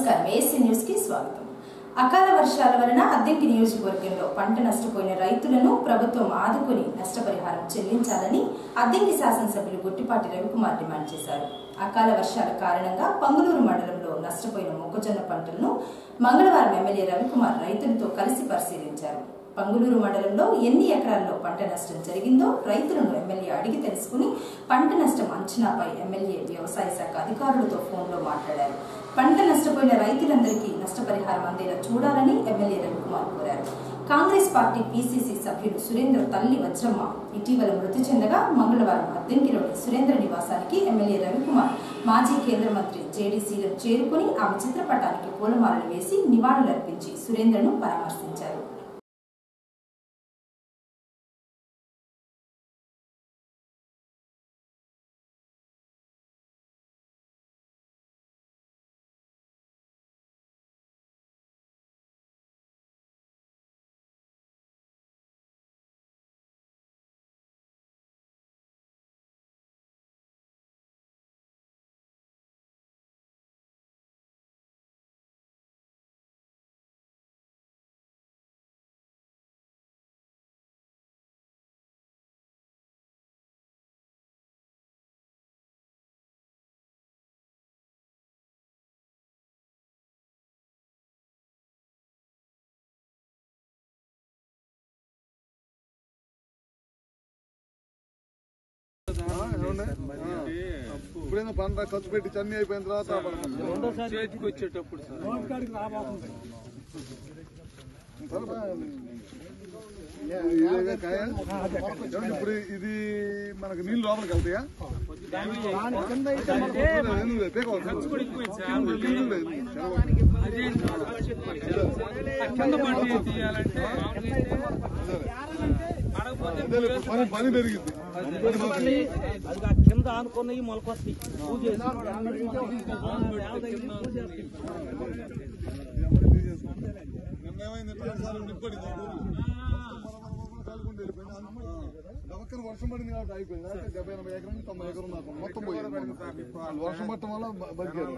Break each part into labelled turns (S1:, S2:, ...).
S1: నమస్కారం AC news కి స్వాగతం అకాల వర్షాల వలన అద్దెంకి నియోజకవర్గంలో పంట నష్టపోయిన రైతులను ప్రభుత్వం ఆదుకుని నష్టపరిహారం చెల్లించాలని అద్దెంకి శాసనసభ్యులు గుట్టిపాటి రవికుమార్ డిమాండ్ చేశారు అకాల వర్షాల కారణంగా పంగులూరు మండలంలో నష్టపోయిన మొక్కజొన్న పంటలను మంగళవారం ఎమ్మెల్యే రవికుమార్ రైతులతో కలిసి పరిశీలించారు పంగులూరు మండలంలో ఎన్ని ఎకరాల్లో పంట నష్టం జరిగిందో రైతులను ఎమ్మెల్యే అడిగి తెలుసుకుని పంట నష్టం అంచనాపై ఎమ్మెల్యే వ్యవసాయ శాఖ అధికారులతో ఫోన్లో మాట్లాడారు పంట నష్టపోయిన రైతులందరికీ నష్టపరిహారం అందేలా చూడాలని ఎమ్మెల్యే రవికుమార్ కోరారు కాంగ్రెస్ పార్టీ పీసీసీ సభ్యుడు సురేంద్ర తల్లి వజ్రమ్మ ఇటీవల మృతి చెందగా మంగళవారం అద్దెంకిలోని సురేంద్ర నివాసానికి ఎమ్మెల్యే రవికుమార్ మాజీ కేంద్ర మంత్రి జేడీసీలో చేరుకుని ఆమె చిత్రపటానికి పూలమాలలు వేసి నివాళులర్పించి సురేంద్రను పరామర్శించారు
S2: ఇప్పుడేమో పంట ఖర్చు పెట్టి చన్ని అయిపోయిన తర్వాత
S3: చేతికి వచ్చేటప్పుడు సార్
S2: ఇదేగా కాయ? ఏమండి ఇప్పుడు ఇది మనకు నీళ్ళు లోపలికి వెళ్తాయా ఎందుకు? పీకోవాలి. ఎందుకు లేదు?
S3: అదేం కాదు. ఆ కింద పడి తీయాలంటే అడగపోతే
S2: అదేలే, ఇప్పుడు పని పని పెరిగింది
S4: అది ఆ కింద ఆనుకున్నవి మొలకొస్తాయి పూజ చేసి
S2: నిన్న ఏమైంది ఇట్లా సార్లు నిప్పడింది ఆ ఊరు. కలుపుకుంటూ వెళ్ళిపోయింది. ఆ, గబక్కన వర్షం పడింది కాబట్టి అయిపోయింది అంటే డెబ్బై ఎనభై ఎకరం నుంచి తొంభై ఎకరం నాకు మొత్తం పోయింది వాళ్ళు వర్షం పట్టడం వల్ల బ- బతికారు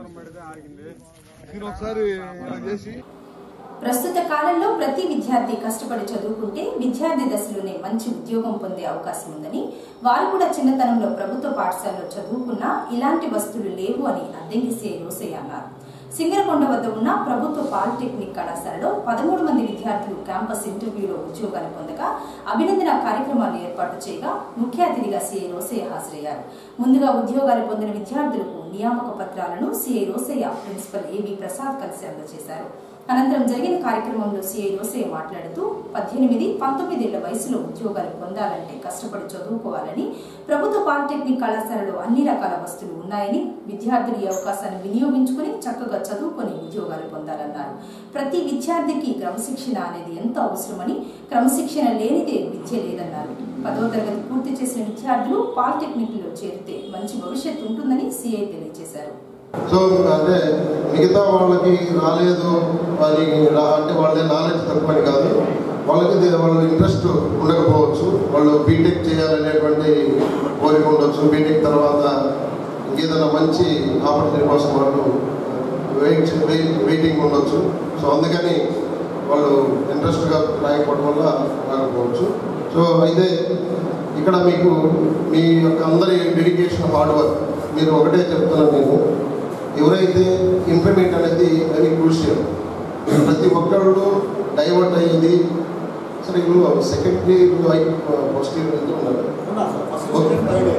S2: మీరు ఒకసారి ఇలా చేసి
S1: ప్రస్తుత కాలంలో ప్రతి విద్యార్థి కష్టపడి చదువుకుంటే విద్యార్థి దశలోనే మంచి ఉద్యోగం పొందే అవకాశం ఉందని వారు కూడా చిన్నతనంలో ప్రభుత్వ పాఠశాలలో చదువుకున్నా ఇలాంటి వస్తువులు లేవు అని అద్దెంకి సే రోసయ్య అన్నారు సింగరకొండ వద్ద ఉన్న ప్రభుత్వ పాలిటెక్నిక్ కళాశాలలో పదమూడు మంది విద్యార్థులు క్యాంపస్ ఇంటర్వ్యూలో ఉద్యోగాలు పొందగా అభినందన కార్యక్రమాలు ఏర్పాటు చేయగా ముఖ్య అతిథిగా సిఐ రోసయ్య హాజరయ్యారు ముందుగా ఉద్యోగాలు పొందిన విద్యార్థులకు నియామక పత్రాలను సిఐ రోసయ్య ప్రిన్సిపల్ ఏవి ప్రసాద్ కలిసి అందజేశారు అనంతరం జరిగిన కార్యక్రమంలో సిఐ రోసయ్య మాట్లాడుతూ పద్దెనిమిది పంతొమ్మిదేళ్ల వయసులో ఉద్యోగాలు పొందాలంటే కష్టపడి చదువుకోవాలని ప్రభుత్వ పాలిటెక్నిక్ కళాశాలలో అన్ని రకాల వస్తువులు ఉన్నాయని విద్యార్థులు ఈ అవకాశాన్ని వినియోగించుకుని చక్కగా చదువుకొని ఉద్యోగాలు పొందాలన్నారు ప్రతి విద్యార్థికి క్రమశిక్షణ అనేది ఎంతో అవసరమని క్రమశిక్షణ లేనిదే విద్య లేదన్నారు పదవ తరగతి పూర్తి చేసిన విద్యార్థులు పాలిటెక్నిక్ లో చేరితే మంచి భవిష్యత్తు ఉంటుందని సిఐ తెలియజేశారు
S5: సో అంటే మిగతా వాళ్ళకి రాలేదు వారి రా- అంటే వాళ్ళ నాలెడ్జ్ తక్కువని కాదు వాళ్ళకి ఇది- వాళ్ళ ఇంట్రెస్ట్ ఉండకపోవచ్చు వాళ్ళు బీటెక్ చేయాలనేటువంటి కోరిక ఉండొచ్చు బీటెక్ తర్వాత ఇంకేదైనా మంచి ఆపర్చునిటీ కోసం వాళ్ళు వెయిట్ వెయిట్- వెయిటింగ్ ఉండొచ్చు సో అందుకని వాళ్ళు ఇంట్రెస్ట్గా రాయకపోవడం వల్ల రాకపోవచ్చు సో అయితే ఇక్కడ మీకు మీ యొక్క అందరి డెడికేషన్ హార్డ్ వర్క్ మీరు ఒకటే చెప్తున్నాను నేను ఎవరైతే ఇంప్లిమెంట్ అనేది వెరీ క్రూషియల్ ప్రతి ఒక్కళ్ళు డైవర్ట్ అయ్యేది సరే ఇప్పుడు సెకండ్ ఇయర్ ఫస్ట్ ఇయర్ అయితే ఉన్నారు ఓకే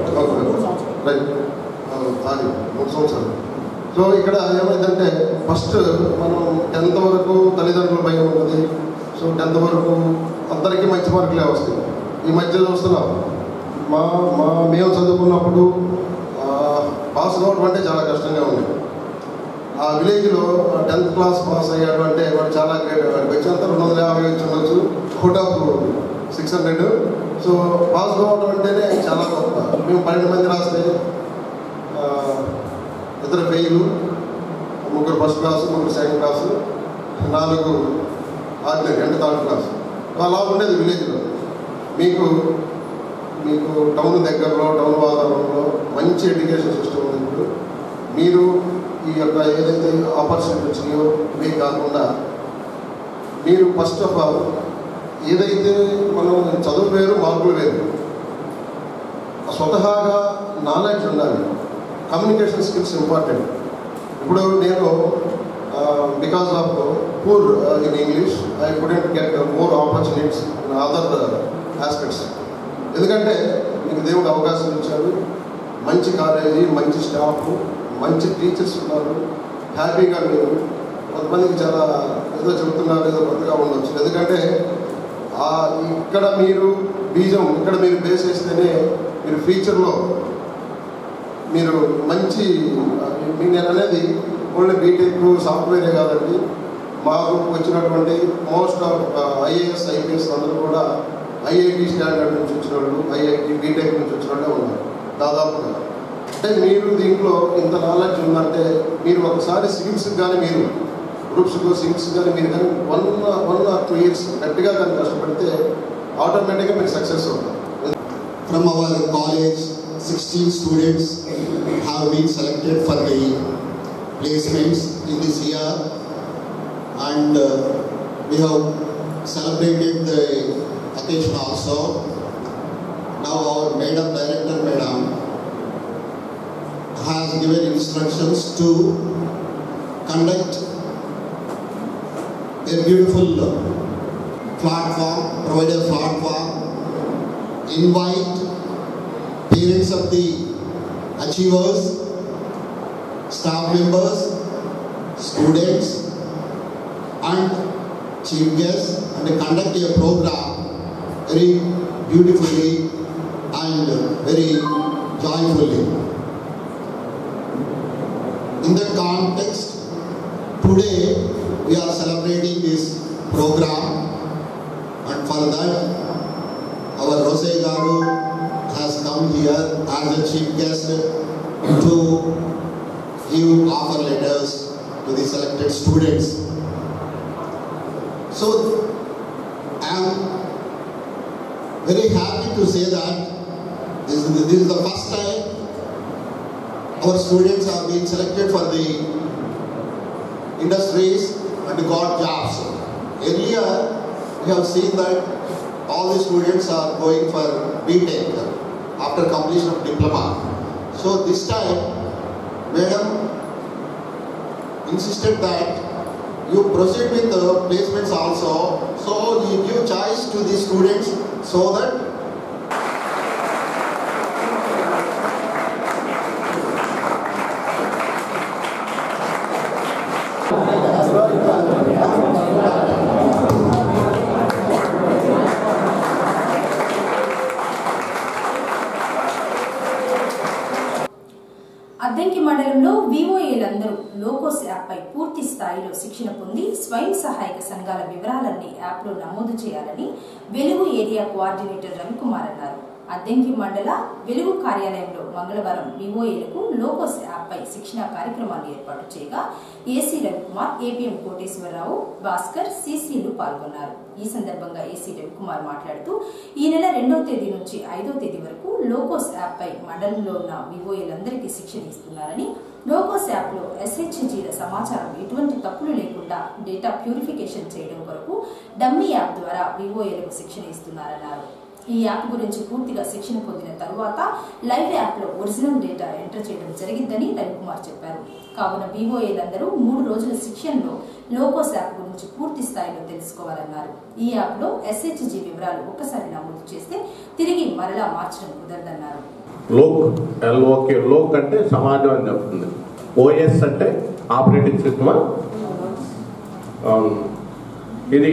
S5: రైట్ అది మూడు సంవత్సరాలు సో ఇక్కడ ఏమైందంటే ఫస్ట్ మనం టెన్త్ వరకు తల్లిదండ్రుల భయం ఉంటుంది సో టెన్త్ వరకు అందరికీ మంచి మార్కులే వస్తాయి ఈ మధ్య చూస్తున్నాం మా మా మేము చదువుకున్నప్పుడు పాస్ కావడం అంటే చాలా కష్టంగా ఉంది ఆ విలేజ్లో టెన్త్ క్లాస్ పాస్ అయ్యాడు అంటే వాడు చాలా గ్రేట్ వాడికి వచ్చేంత రెండు వందల యాభై వచ్చి ఉండొచ్చు out of six hundred so pass కావడం అంటేనే చాలా గొప్ప మేము పన్నెండు మంది రాస్తే ఆ, ఇద్దరు ఫెయిల్ ముగ్గురు ఫస్ట్ క్లాసు ముగ్గురు సెకండ్ క్లాసు నాలుగు ఆర్డినరీ అంటే థర్డ్ క్లాస్ అలా ఉండేది విలేజ్లో మీకు మీకు టౌన్ దగ్గరలో టౌన్ వాతావరణంలో మంచి ఎడ్యుకేషన్ సిస్టమ్ ఉంది ఇప్పుడు మీరు ఈ యొక్క ఏదైతే ఆపర్చునిటీ వచ్చినాయో ఇవే కాకుండా మీరు ఫస్ట్ ఆఫ్ ఆల్ ఏదైతే మనం చదువు వేరు మార్కులు వేరు స్వతహాగా నాలెడ్జ్ ఉండాలి కమ్యూనికేషన్ స్కిల్స్ ఇంపార్టెంట్ ఇప్పుడు నేను because of poor in English I couldn't get more opportunities in other aspects ఎందుకంటే మీకు దేవుడు అవకాశం ఇచ్చాడు మంచి కాలేజీ మంచి స్టాఫ్ మంచి టీచర్స్ ఉన్నారు హ్యాపీగా మీరు కొంతమందికి చాలా ఏదో చెబుతున్నారు ఏదో కొత్తగా ఉండొచ్చు ఎందుకంటే ఆ ఇక్కడ మీరు బీజం ఇక్కడ మీరు బేస్ చేస్తేనే మీరు ఫ్యూచర్లో మీరు మంచి మీ నేను అనేది ఓన్లీ బీటెక్ సాఫ్ట్వేరే కాదండి మాకు వచ్చినటువంటి మోస్ట్ ఆఫ్ ఐఏఎస్ ఐపీఎస్ అందరూ కూడా ఐఐటి స్టాండర్డ్ నుంచి వచ్చిన వాళ్ళు ఐఐటి బీటెక్ నుంచి వచ్చిన వాళ్ళే ఉన్నారు దాదాపుగా అంటే మీరు దీంట్లో ఇంత నాలెడ్జ్ ఉందంటే మీరు ఒకసారి సివిల్స్ కానీ మీరు గ్రూప్స్కు సివిల్స్ కానీ మీరు కానీ one one or two years గట్టిగా కానీ కష్టపడితే ఆటోమేటిక్గా మీరు సక్సెస్ అవుతారు
S6: From our college, 16 students have been selected for the placements in this year and uh, we have celebrated the occasion also. Now our madam, director madam, has given instructions to conduct a beautiful platform, provide a platform invite parents of the achievers, staff members, students, and chief guests, and conduct a program very beautifully and very joyfully. In that context, today we are celebrating this program, and for that our Rose Garu has come here as a chief guest to give offer letters to the selected students. So I am very happy to say that this is the, this is the first time our students have been selected for the industries and got jobs. Earlier, we have seen that all the students are going for BTech after completion of diploma. So this time, Madam insisted that you proceed with the placements also. So you give choice to the students so that
S1: Addanki మండలంలో వివోఏలందరూ లోకోస్ యాప్పై పూర్తి స్థాయిలో శిక్షణ పొంది స్వయం సహాయక సంఘాల వివరాలన్నీ యాప్లో నమోదు చేయాలని వెలుగు ఏరియా కోఆర్డినేటర్ రవికుమార్ అన్నారు అద్దంకి మండల వెలుగు కార్యాలయంలో మంగళవారం వివోఏలకు లోకోస్ యాప్పై శిక్షణ కార్యక్రమాన్ని ఏర్పాటు చేయగా ఏసీ రవికుమార్ ఏపీఎం కోటేశ్వరరావు భాస్కర్ సీసీలు పాల్గొన్నారు ఈ సందర్భంగా ఏసీ రవికుమార్ మాట్లాడుతూ ఈ నెల రెండవ తేదీ నుంచి ఐదో తేదీ వరకు లోకోస్ యాప్పై మండలంలో ఉన్న వివోఏలందరికీ శిక్షణ ఇస్తున్నారని లోకోస్ యాప్లో ఎస్హెచ్జీల సమాచారం ఎటువంటి తప్పులు లేకుండా డేటా ప్యూరిఫికేషన్ చేయడం కొరకు డమ్మీ యాప్ ద్వారా వివోఏలకు శిక్షణ ఇస్తున్నారన్నారు ఈ యాప్ గురించి పూర్తిగా శిక్షణ పొందిన తరువాత లైవ్ యాప్ లో ఒరిజినల్ డేటా ఎంటర్ చేయడం జరిగిందని రవికుమార్ చెప్పారు కావున వివోఏలందరూ మూడు రోజుల శిక్షణలో లోకోస్ యాప్ గురించి పూర్తి స్థాయిలో తెలుసుకోవాలన్నారు ఈ యాప్ లో ఎస్హెచ్జి వివరాలు ఒక్కసారి నమోదు చేస్తే తిరిగి మరలా మార్చడం కుదరదన్నారు
S7: లోక్ ఎల్ఓకే లోక్ అంటే సమాజం అని చెప్తుంది ఓఎస్ అంటే ఆపరేటింగ్ సిస్టమ్ ఇది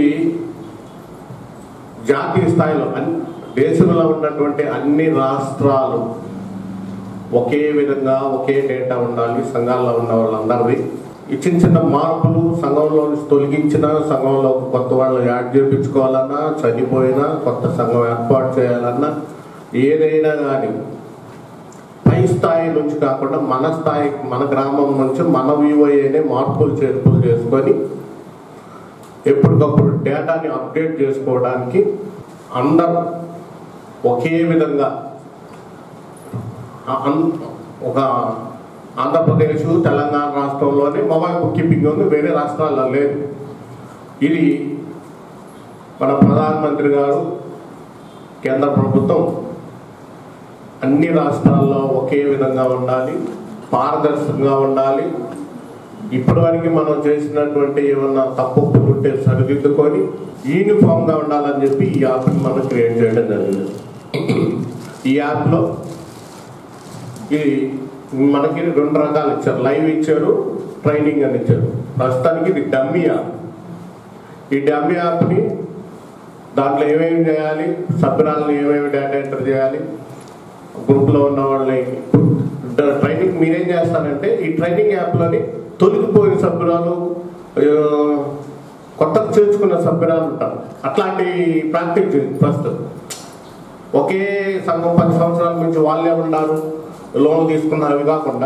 S7: జాతీయ స్థాయిలో అన్- దేశంలో ఉన్నటువంటి అన్ని రాష్ట్రాలు ఒకే విధంగా ఒకే డేటా ఉండాలి సంఘాల్లో ఉన్న వాళ్ళందరిది ఈ చిన్న చిన్న మార్పులు సంఘంలో నుంచి తొలగించిన సంఘంలో కొత్త వాళ్ళు యాడ్ చేయించుకోవాలన్నా చనిపోయినా కొత్త సంఘం ఏర్పాటు చేయాలన్నా ఏదైనా కానీ పై స్థాయి నుంచి కాకుండా మన స్థాయి మన గ్రామం నుంచి మన వివోఏనే మార్పులు చేర్పులు చేసుకొని ఎప్పటికప్పుడు డేటాని అప్డేట్ చేసుకోవడానికి అందరూ ఒకే విధంగా ఆ అన్- ఒక ఆంధ్రప్రదేశ్ తెలంగాణ రాష్ట్రంలోనే మొబైల్ బుక్ కీపింగ్ ఉంది వేరే రాష్ట్రాల్లో లేదు ఇది మన ప్రధానమంత్రి గారు కేంద్ర ప్రభుత్వం అన్ని రాష్ట్రాల్లో ఒకే విధంగా ఉండాలి పారదర్శకంగా ఉండాలి ఇప్పటివరకు మనం చేసినటువంటి ఏమన్నా తప్పులు ఉంటే సరిదిద్దుకొని యూనిఫామ్గా ఉండాలని చెప్పి ఈ యాప్ని మనం క్రియేట్ చేయడం జరిగింది ఈ యాప్లో ఇది మనకి రెండు రకాలు ఇచ్చారు లైవ్ ఇచ్చారు ట్రైనింగ్ అని ఇచ్చారు ప్రస్తుతానికి ఇది డమ్మీ యాప్ ఈ డమ్మీ యాప్ని దాంట్లో ఏమేమి చేయాలి సభ్యురాలను ఏమేమి డేటా ఎంటర్ చేయాలి గ్రూప్లో ఉన్న వాళ్ళని డ- ట్రైనింగ్ మీరేం చేస్తారంటే ఈ ట్రైనింగ్ యాప్లోని తొలగిపోయిన సభ్యురాలు ఆ, కొత్తగా చేర్చుకున్న సభ్యురాలు ఉంటారు అట్లాంటి ప్రాక్టీస్ చేయండి ఫస్ట్ ఒకే సంఘం పది సంవత్సరాల నుంచి వాళ్ళే ఉన్నారు లోన్ తీసుకున్నారు అవి కాకుండా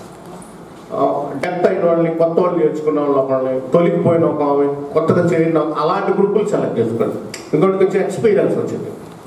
S7: డెత్ అయిన వాళ్ళని కొత్త వాళ్ళు నేర్చుకున్న వాళ్ళు ఒకళ్ళని తొలగిపోయిన ఒక ఆమె కొత్తగా చేరిన అలాంటి గ్రూపులు సెలెక్ట్ చేసుకోండి ఇంకోటి కొంచెం ఎక్స్పీరియన్స్ వచ్చింది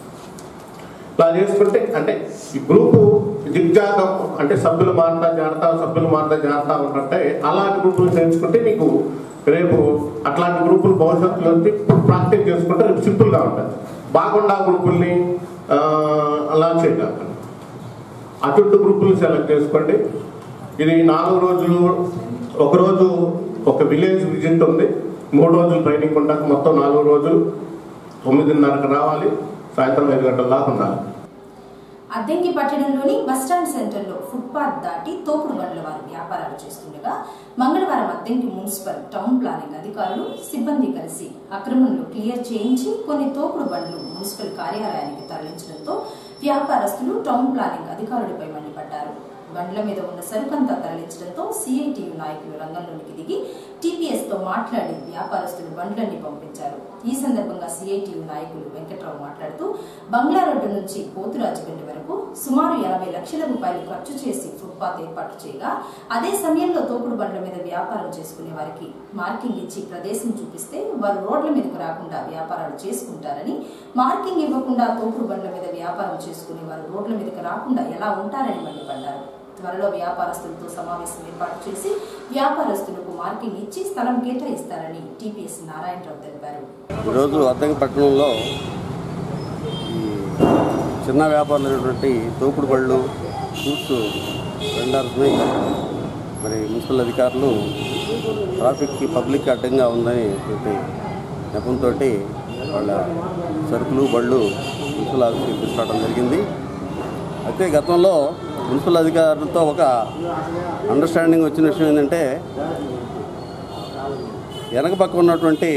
S7: ఇలా చేసుకుంటే అంటే ఈ గ్రూపు దిగ్జాగం అంటే సభ్యులు మారుతా జాగ్రత్త సభ్యులు మారుతా జాగ్రత్త ఉంటుంటే అలాంటి గ్రూపులు చేర్చుకుంటే నీకు రేపు అట్లాంటి గ్రూపులు భవిష్యత్తులో వచ్చి ప్రాక్టీస్ చేసుకుంటే రేపు సింపుల్గా ఉంటుంది బాగుండా గ్రూపుల్ని ఆ, అలా చేయగలరు అటువంటి గ్రూపులు సెలెక్ట్ చేసుకోండి ఇది నాలుగు రోజులు ఒక రోజు ఒక విలేజ్ విజిట్ ఉంది మూడు రోజులు ట్రైనింగ్ ఉంటాక మొత్తం నాలుగు రోజులు తొమ్మిదిన్నరకు రావాలి సాయంత్రం ఐదు గంటల దాకా ఉండాలి
S1: అద్దెంకి పట్టణంలోని బస్టాండ్ సెంటర్లో ఫుట్పాత్ దాటి తోపుడు బండ్ల వారు వ్యాపారాలు చేస్తుండగా మంగళవారం అద్దెంకి మున్సిపల్ టౌన్ ప్లానింగ్ అధికారులు సిబ్బంది కలిసి అక్రమంలో క్లియర్ చేయించి కొన్ని తోపుడు బండ్లు మున్సిపల్ కార్యాలయానికి తరలించడంతో వ్యాపారస్తులు టౌన్ ప్లానింగ్ అధికారులపై మండిపడ్డారు బండ్ల మీద ఉన్న సరుకంతా తరలించడంతో సిఐటియు నాయకులు రంగంలోనికి దిగి టీపీఎస్ తో మాట్లాడి వ్యాపారస్తులు బండ్లన్నీ పంపించారు ఈ సందర్భంగా సిఐటియు నాయకులు వెంకట్రావు మాట్లాడుతూ బంగ్లా రోడ్డు నుంచి పోతురాజుగండి వరకు సుమారు ఎనభై లక్షల రూపాయలు ఖర్చు చేసి ఫుట్పాత్ ఏర్పాటు చేయగా అదే సమయంలో తోపుడు బండ్ల మీద వ్యాపారం చేసుకునే వారికి మార్కింగ్ ఇచ్చి ప్రదేశం చూపిస్తే వారు రోడ్ల మీదకు రాకుండా వ్యాపారాలు చేసుకుంటారని మార్కింగ్ ఇవ్వకుండా తోపుడు బండ్ల మీద వ్యాపారం చేసుకునే వారు రోడ్ల మీదకు రాకుండా ఎలా ఉంటారని మండిపడ్డారు త్వరలో వ్యాపారస్తులతో సమావేశం ఏర్పాటు చేసి వ్యాపారస్తులకు మార్కింగ్ ఇచ్చి స్థలం కేటాయిస్తారని టీపీఎస్ నారాయణరావు తెలిపారు
S8: ఈరోజు అద్దెకి పట్టణంలో ఈ చిన్న వ్యాపారులు అయినటువంటి తోపుడు బళ్ళు ఫ్రూట్స్ వెండర్స్ని మరి మున్సిపల్ అధికారులు ట్రాఫిక్కి పబ్లిక్ అడ్డంగా ఉందని నెపంతో వాళ్ళ సరుకులు బళ్ళు మున్సిపల్ ఆఫీస్కి తీసుకురావడం జరిగింది అయితే గతంలో మున్సిపల్ అధికారులతో ఒక అండర్స్టాండింగ్ వచ్చిన విషయం ఏంటంటే వెనక పక్క ఉన్నటువంటి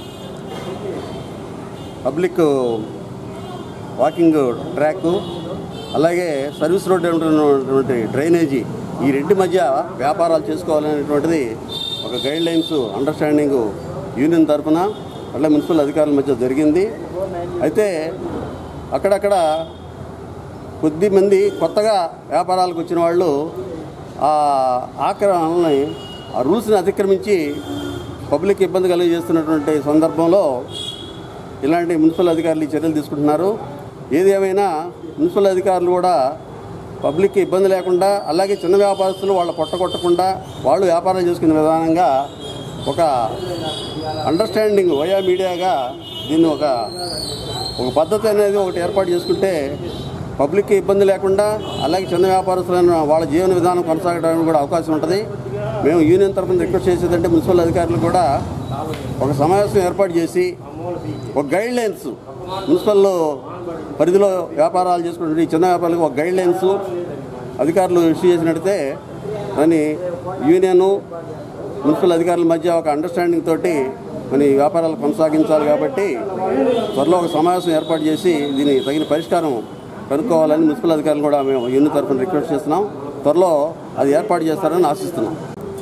S8: పబ్లిక్ వాకింగ్ ట్రాక్ అలాగే సర్వీస్ రోడ్ ఉన్నటువంటి డ్రైనేజీ ఈ రెంటి మధ్య వ్యాపారాలు చేసుకోవాలనేటువంటిది ఒక గైడ్ లైన్స్ అండర్స్టాండింగ్ యూనియన్ తరఫున అట్లా మున్సిపల్ అధికారుల మధ్య జరిగింది అయితే అక్కడక్కడ కొద్ది మంది కొత్తగా వ్యాపారాలకు వచ్చిన వాళ్ళు ఆ ఆక్రమణని ఆ రూల్స్ని అతిక్రమించి పబ్లిక్ ఇబ్బంది కలిగజేస్తున్నటువంటి సందర్భంలో ఇలాంటి మున్సిపల్ అధికారులు ఈ చర్యలు తీసుకుంటున్నారు ఏది ఏమైనా మున్సిపల్ అధికారులు కూడా పబ్లిక్కి ఇబ్బంది లేకుండా అలాగే చిన్న వ్యాపారస్తులు వాళ్ళ పొట్ట కొట్టకుండా వాళ్ళు వ్యాపారం చేసుకునే విధానంగా ఒక అండర్స్టాండింగ్ వయా మీడియాగా దీన్ని ఒక ఒక పద్ధతి అనేది ఒకటి ఏర్పాటు చేసుకుంటే పబ్లిక్కి ఇబ్బంది లేకుండా అలాగే చిన్న వ్యాపారస్తులైన వాళ్ళ జీవన విధానం కొనసాగడానికి కూడా అవకాశం ఉంటుంది మేము యూనియన్ తరఫున రిక్వెస్ట్ చేసేదంటే మున్సిపల్ అధికారులు కూడా ఒక సమావేశం ఏర్పాటు చేసి ఒక గైడ్ లైన్స్ మున్సిపల్ పరిధిలో వ్యాపారాలు చేసుకుంటే చిన్న వ్యాపారాలకు ఒక గైడ్ లైన్స్ అధికారులు ఇష్యూ చేసినట్టయితే దాన్ని యూనియను మున్సిపల్ అధికారుల మధ్య ఒక అండర్స్టాండింగ్ తోటి మన ఈ వ్యాపారాలు కొనసాగించాలి కాబట్టి త్వరలో ఒక సమావేశం ఏర్పాటు చేసి దీని తగిన పరిష్కారం కనుక్కోవాలని మున్సిపల్ అధికారులు కూడా మేము యూనియన్ తరఫున రిక్వెస్ట్ చేస్తున్నాం త్వరలో అది ఏర్పాటు చేస్తారని ఆశిస్తున్నాం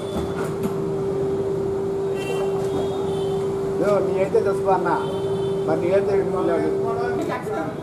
S9: నీ అయితే తెలుసు అన్న మరి నీ అయితే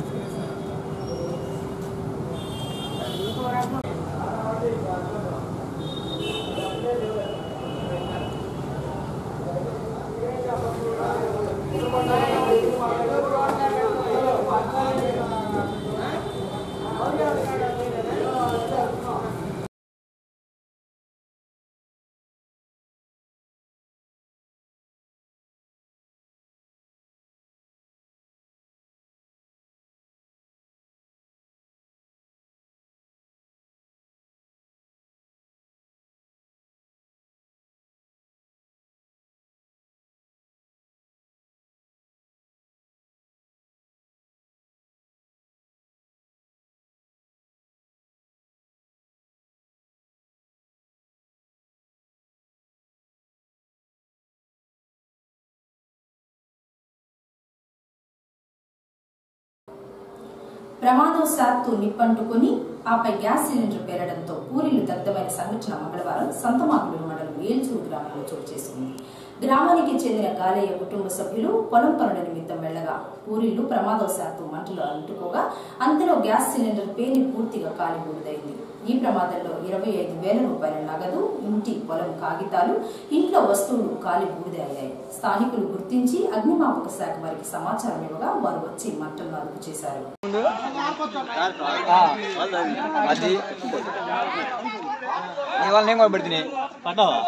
S1: ప్రమాదవశాత్తు నిప్పంటుకుని ఆపై గ్యాస్ సిలిండర్ పేలడంతో పూరీలు దగ్ధమైన సంఘటన మంగళవారం సంతమాగులూరు మండలం ఏల్చూరు గ్రామంలో చోటు చేసుకుంది గ్రామానికి చెందిన గాలయ్య కుటుంబ సభ్యులు పొలం పనుల నిమిత్తం వెళ్లగా పూరీలు ప్రమాదవశాత్తు మంటలు అంటుకోగా అంతలో గ్యాస్ సిలిండర్ పేలి పూర్తిగా కాలిబూడిదైంది ఈ ప్రమాదంలో ఇరవై ఐదు వేల రూపాయల నగదు ఇంటి పొలం కాగితాలు ఇంట్లో వస్తువులు కాలి బూడిద అయ్యాయి స్థానికులు గుర్తించి అగ్నిమాపక శాఖ వారికి సమాచారం ఇవ్వగా వారు వచ్చి మంటలను అదుపు చేశారు
S10: అది నీ వల్ల నేను కూడా పెడుతుంది పడ్డావా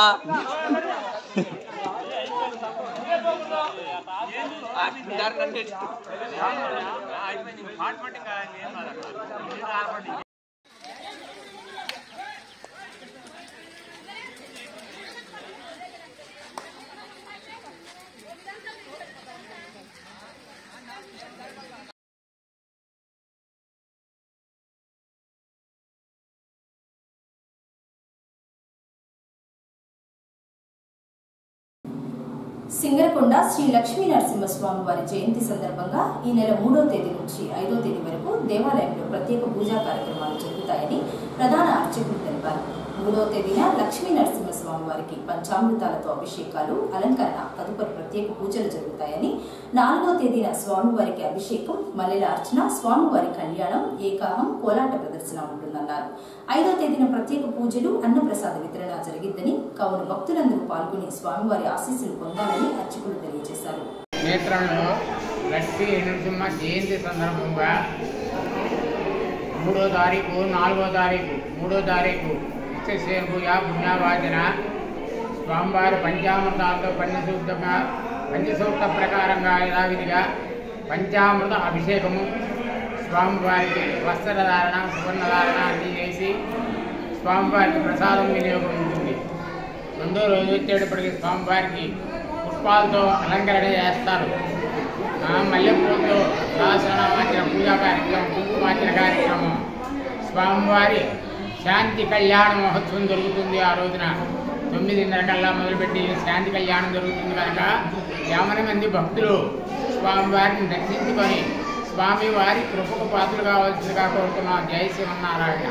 S1: సింగరకొండ శ్రీ లక్ష్మీ నరసింహస్వామి వారి జయంతి సందర్భంగా ఈ నెల మూడో తేదీ నుంచి ఐదో తేదీ వరకు దేవాలయంలో ప్రత్యేక పూజా కార్యక్రమాలు జరుగుతాయని ప్రధాన అర్చకులు తెలిపారు మూడో తేదీన లక్ష్మీ నరసింహస్వామి వారికి పంచామృతాలతో అభిషేకాలు అలంకరణ తదుపరి ప్రత్యేక పూజలు జరుగుతాయని నాలుగో తేదీన స్వామివారికి అభిషేకం మల్లెల అర్చన స్వామివారి కళ్యాణం ఏకాహం కోలాట ప్రదర్శన ఉంటుందన్నారు ఐదో తేదీన ప్రత్యేక పూజలు అన్నప్రసాద వితరణ జరిగిద్దని కావున భక్తులందరూ పాల్గొని స్వామివారి ఆశీస్సులు పొందాలని అర్చకులు తెలియజేశారు
S11: నేత్రంలో లక్ష్మీ నరసింహ జయంతి సందర్భంగా మూడో తారీఖు నాలుగో తారీఖు మూడో తారీఖు నిత్యసేపుయ పుణ్యవాచన స్వామివారి పంచామృతాలతో పంచసూక్తంగా పంచసూక్త ప్రకారంగా యథావిధిగా పంచామృత అభిషేకము స్వామివారికి వస్త్రధారణ సువర్ణధారణ అన్ని చేసి స్వామివారికి ప్రసాదం వినియోగం ఉంటుంది రెండో రోజు వచ్చేటప్పటికి స్వామివారికి పుష్పాలతో అలంకరణ చేస్తారు ఆ, మల్లెపూలతో సహస్రనామార్చన పూజా కార్యక్రమం కుంకుమార్చన కార్యక్రమం స్వామివారి శాంతి కళ్యాణ మహోత్సవం జరుగుతుంది ఆ రోజున తొమ్మిదిన్నర కల్లా మొదలుపెట్టి శాంతి కళ్యాణం జరుగుతుంది కనుక యాభై మంది భక్తులు స్వామివారిని దర్శించుకొని స్వామివారి కృపకు పాత్రలు కావాల్సిందిగా కోరుతున్నాం జై శ్రీమన్నారాయణ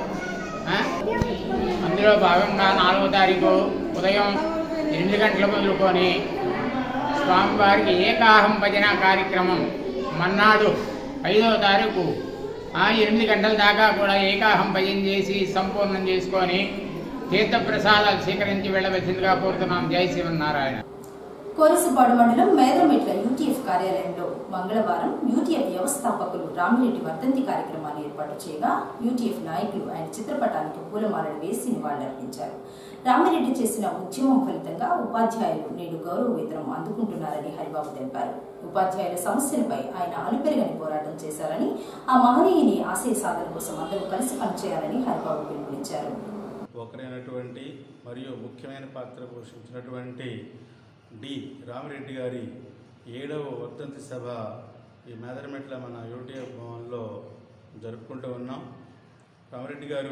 S11: ఆ? అందులో భాగంగా నాలుగో తారీఖు ఉదయం ఎనిమిది గంటలు మొదలుకొని స్వామివారికి ఏకాహం భజన కార్యక్రమం మన్నాడు ఐదవ తారీఖు ఆ ఎనిమిది గంటల దాకా కూడా ఏకాహం భజన చేసి సంపూర్ణం చేసుకొని తీర్థప్రసాదాలు స్వీకరించి వెళ్ళవలసిందిగా కోరుతున్నాం జై శ్రీమన్నారాయణ
S1: కోరసుపాడు మండలం మేదరమెట్ల యూటీఎఫ్ కార్యాలయంలో మంగళవారం యూటీఎఫ్ వ్యవస్థాపకులు రామిరెడ్డి వర్ధంతి కార్యక్రమాన్ని ఏర్పాటు చేయగా యూటీఎఫ్ నాయకులు ఆయన చిత్రపటానికి పూలమాలలు వేసి నివాళులర్పించారు రామిరెడ్డి చేసిన ఉద్యమం ఫలితంగా ఉపాధ్యాయులు నేడు గౌరవ వేతనం అందుకుంటున్నారని హరిబాబు తెలిపారు ఉపాధ్యాయుల సమస్యలపై ఆయన అలుపెరగని పోరాటం చేశారని ఆ మహనీయుని ఆశయ సాధన కోసం అందరూ కలిసి పనిచేయాలని హరిబాబు పిలుపునిచ్చారు
S12: ఒకరైనటువంటి మరియు ముఖ్యమైన పాత్ర పోషించినటువంటి డి రామిరెడ్డి గారి ఏడవ వర్ధంతి సభ ఈ మేదరమెట్ల మన యూటీఎఫ్ భవన్లో జరుపుకుంటూ ఉన్నాం రామిరెడ్డి గారు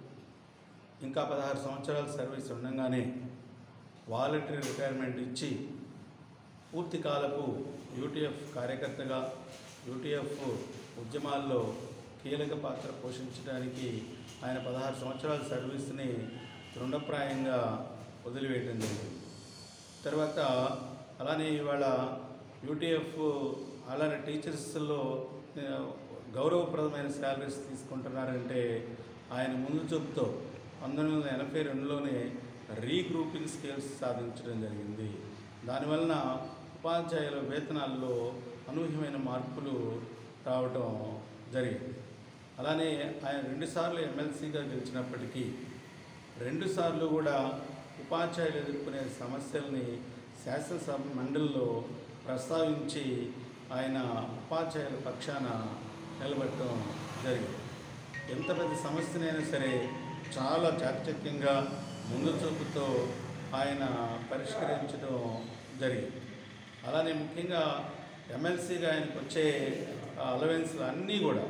S12: ఇంకా పదహారు సంవత్సరాల సర్వీస్ ఉండగానే వాలంటరీ రిటైర్మెంట్ ఇచ్చి పూర్తి కాలపు యూటీఎఫ్ కార్యకర్తగా యూటీఎఫ్ ఉద్యమాల్లో కీలక పాత్ర పోషించడానికి ఆయన పదహారు సంవత్సరాల సర్వీస్ని తృణప్రాయంగా వదిలివేయటం జరిగింది తర్వాత అలానే ఇవాళ యూటీఎఫ్ అలానే టీచర్స్లో ఆ, గౌరవప్రదమైన శాలరీస్ తీసుకుంటున్నారంటే ఆయన ముందు చూపుతో పంతొమ్మిది వందల ఎనభై రెండులోనే రీగ్రూపింగ్ స్కేల్స్ సాధించడం జరిగింది దానివలన ఉపాధ్యాయుల వేతనాల్లో అనూహ్యమైన మార్పులు రావటం జరిగింది అలానే ఆయన రెండుసార్లు ఎమ్మెల్సీగా గెలిచినప్పటికీ రెండుసార్లు కూడా ఉపాధ్యాయులు ఎదుర్కొనే సమస్యల్ని శాసనసభ మండలిలో ప్రస్తావించి ఆయన ఉపాధ్యాయుల పక్షాన నిలబెట్టడం జరిగింది ఎంత పెద్ద సమస్యనైనా సరే చాలా చాకచక్యంగా ముందు చూపుతో ఆయన పరిష్కరించడం జరిగింది అలానే ముఖ్యంగా ఎమ్మెల్సీగా ఆయనకు వచ్చే అలవెన్స్లు అన్నీ కూడా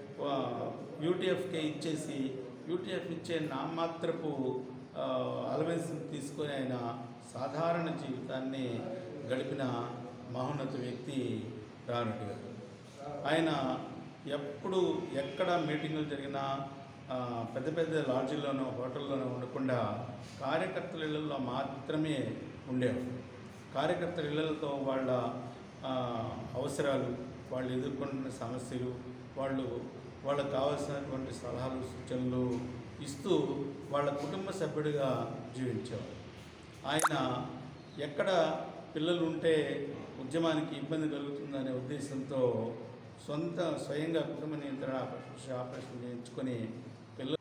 S12: యూటీఎఫ్కే ఇచ్చేసి యూటీఎఫ్ ఇచ్చే నామాత్రపు అలవెన్స్ని తీసుకొని ఆయన సాధారణ జీవితాన్ని గడిపిన మహోన్నత వ్యక్తి రానుడి గారు ఆయన ఎప్పుడు ఎక్కడ మీటింగులు జరిగినా ఆ, పెద్ద పెద్ద లాడ్జీల్లోనో హోటల్లోనో ఉండకుండా కార్యకర్తల ఇళ్లలో మాత్రమే ఉండేవారు కార్యకర్తల ఇళ్లతో వాళ్ళ ఆ, అవసరాలు వాళ్ళు ఎదుర్కొంటున్న సమస్యలు వాళ్ళు వాళ్ళకు కావాల్సినటువంటి సలహాలు సూచనలు ఇస్తూ వాళ్ళ కుటుంబ సభ్యుడిగా జీవించేవారు ఆయన ఎక్కడ పిల్లలు ఉంటే ఉద్యమానికి ఇబ్బంది కలుగుతుందనే ఉద్దేశంతో సొంత స్వయంగా కుటుంబ నియంత్రణ ఆపరేషన్ ఆపరేషన్ చేయించుకొని పిల్లలు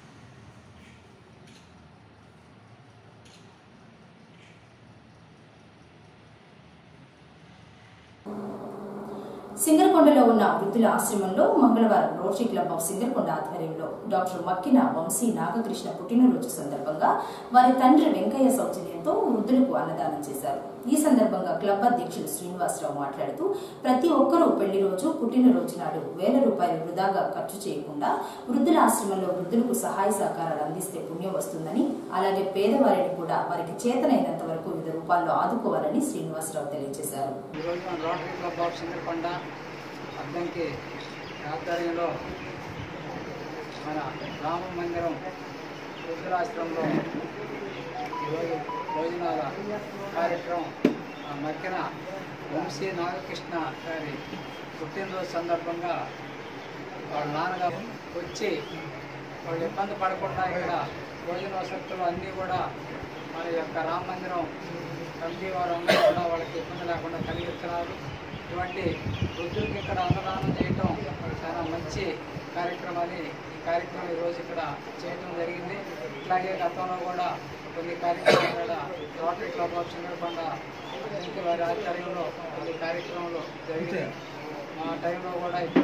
S1: సింగరకొండలో ఉన్న వృద్ధుల ఆశ్రమంలో మంగళవారం రోటరీ క్లబ్ ఆఫ్ సింగరకొండ ఆధ్వర్యంలో డాక్టర్ మక్కిన వంశీ నాగకృష్ణ పుట్టినరోజు సందర్భంగా వారి తండ్రి వెంకయ్య సౌజన్యంతో వృద్ధులకు అన్నదానం చేశారు ఈ సందర్భంగా క్లబ్ అధ్యక్షులు శ్రీనివాసరావు మాట్లాడుతూ ప్రతి ఒక్కరూ పెళ్లి రోజు పుట్టినరోజు నాడు వేల రూపాయలు వృధాగా ఖర్చు చేయకుండా వృద్ధుల ఆశ్రమంలో వృద్ధులకు సహాయ సహకారాలు అందిస్తే పుణ్యం వస్తుందని అలాగే పేదవారిని కూడా వారికి చేతనైనంత వరకు వివిధ రూపాల్లో ఆదుకోవాలని శ్రీనివాసరావు తెలియజేశారు
S13: ఈరోజు మన Rotary club of Singarakonda Addanki ఆధ్వర్యంలో మన రామ మందిరం రుద్రాశ్రమంలో ఈరోజు భోజనాల కార్యక్రమం ఆ మక్కిన వంశీ నాగకృష్ణ గారి పుట్టినరోజు సందర్భంగా వాళ్ళ నాన్నగారు వచ్చి వాళ్ళు ఇబ్బంది పడకుండా ఇక్కడ భోజన వసతులు అన్నీ కూడా మన యొక్క రామ మందిరం కమిటీ వారు అందరూ కూడా వాళ్ళకి ఇబ్బంది లేకుండా కలిగిస్తున్నారు ఇటువంటి వృద్ధులకి ఇక్కడ అన్నదానం చేయటం చాలా మంచి కార్యక్రమాన్ని ఈ కార్యక్రమం ఈరోజు ఇక్కడ చేయడం జరిగింది ఇట్లాగే గతంలో కూడా కొన్ని కార్యక్రమాలు కూడా రోటరీ క్లబ్ ఆఫ్ సింగరకొండ అధ్యక్షుల వారి ఆధ్వర్యంలో కొన్ని కార్యక్రమాలు జరిగింది ఆ టైంలో కూడా ఇక్కడ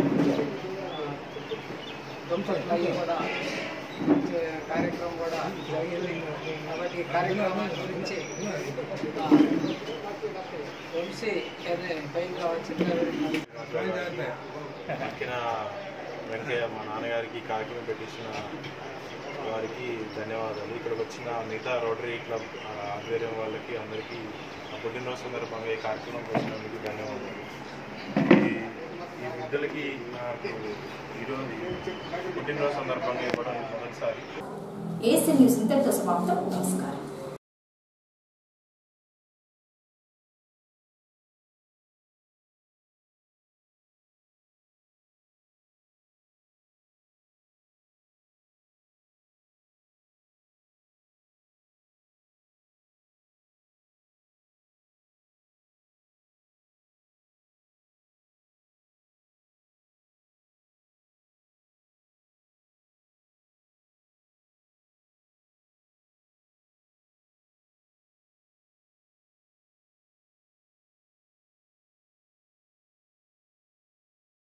S13: దుంపట్లు అవి కూడా ఇచ్చే కార్యక్రమం కూడా జరిగింది కాబట్టి ఈ కార్యక్రమం గురించి ఆ, వంశీ అదే పైకి వచ్చింది
S14: మక్కిన వెంకయ్య మా నాన్నగారికి కార్యక్రమం పెట్టించిన వారికి ధన్యవాదాలు ఇక్కడికి వచ్చిన మిగతా రోటరీ క్లబ్ ఆ, ఆధ్వర్యం వాళ్ళకి అందరికీ ఆ పుట్టినరోజు సందర్భంగా ఈ కార్యక్రమం వచ్చినందుకు ధన్యవాదాలు ఈ ఈ వృద్ధులకి నాకు ఈరోజు పుట్టినరోజు సందర్భంగా ఇవ్వడం మొదటిసారి
S1: ఏసీ న్యూస్ ఇంతటితో సమాప్తం నమస్కారం